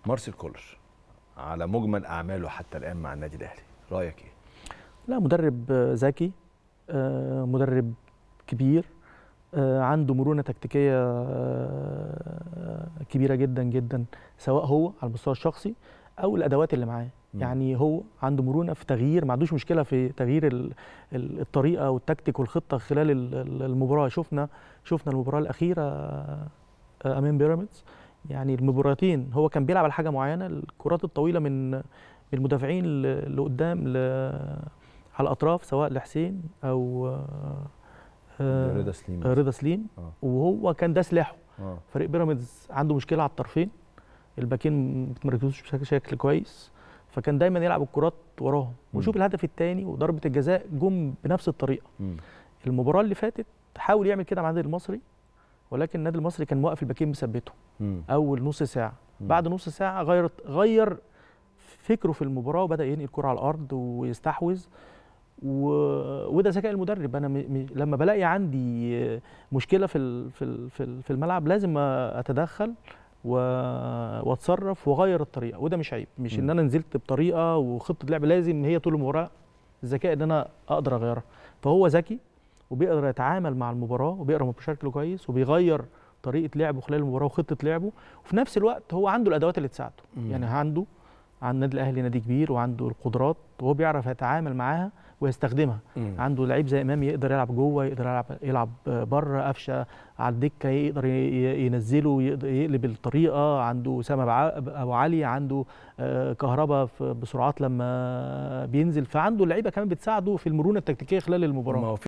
مارسيل كولر على مجمل اعماله حتى الان مع النادي الاهلي رايك ايه لا مدرب ذكي آه، مدرب كبير آه، عنده مرونه تكتيكيه آه، كبيره جدا جدا سواء هو على المستوى الشخصي او الادوات اللي معاه مم. يعني هو عنده مرونه في تغيير ما عندوش مشكله في تغيير ال- ال- الطريقه والتكتيك والخطه خلال ال- ال- المباراه شفنا شفنا المباراه الاخيره آه، امام بيراميدز يعني المباراتين هو كان بيلعب على حاجه معينه الكرات الطويله من من المدافعين ل- لقدام ل- على الاطراف سواء لحسين او آه، آه، رضا سليم رضا سليم آه. وهو كان ده سلاحه اه فريق بيراميدز عنده مشكله على الطرفين الباكين ما بيتمركزوش بشكل شكل كويس فكان دايما يلعب الكرات وراهم ونشوف الهدف الثاني وضربه الجزاء جم بنفس الطريقه مم. المباراه اللي فاتت حاول يعمل كده مع النادي المصري ولكن النادي المصري كان موقف الباكين مثبته مم. اول نص ساعه مم. بعد نص ساعه غير غير فكره في المباراه وبدا ينقل الكره على الارض ويستحوذ و... وده ذكاء المدرب انا م... م... لما بلاقي عندي مشكله في ال... في ال... في ال- في الملعب لازم اتدخل و... واتصرف واغير الطريقه وده مش عيب مش مم. ان انا نزلت بطريقه وخطه لعب لازم هي طول المباراه الذكاء ان انا اقدر اغيرها فهو ذكي وبيقدر يتعامل مع المباراه وبيقرا بشكل كويس وبيغير طريقه لعبه خلال المباراه وخطه لعبه وفي نفس الوقت هو عنده الادوات اللي تساعده مم. يعني عنده عن النادي الاهلي نادي كبير وعنده القدرات وهو بيعرف يتعامل معاها ويستخدمها مم. عنده لعيب زي امام يقدر يلعب جوه يقدر يلعب يلعب بره قفشه على الدكه يقدر ي- ي- ينزله يقدر يقلب الطريقه عنده اسامه بع- ابو علي عنده آه، كهربا في- بسرعات لما بينزل فعنده لعيبه كمان بتساعده في المرونه التكتيكيه خلال المباراه ما هو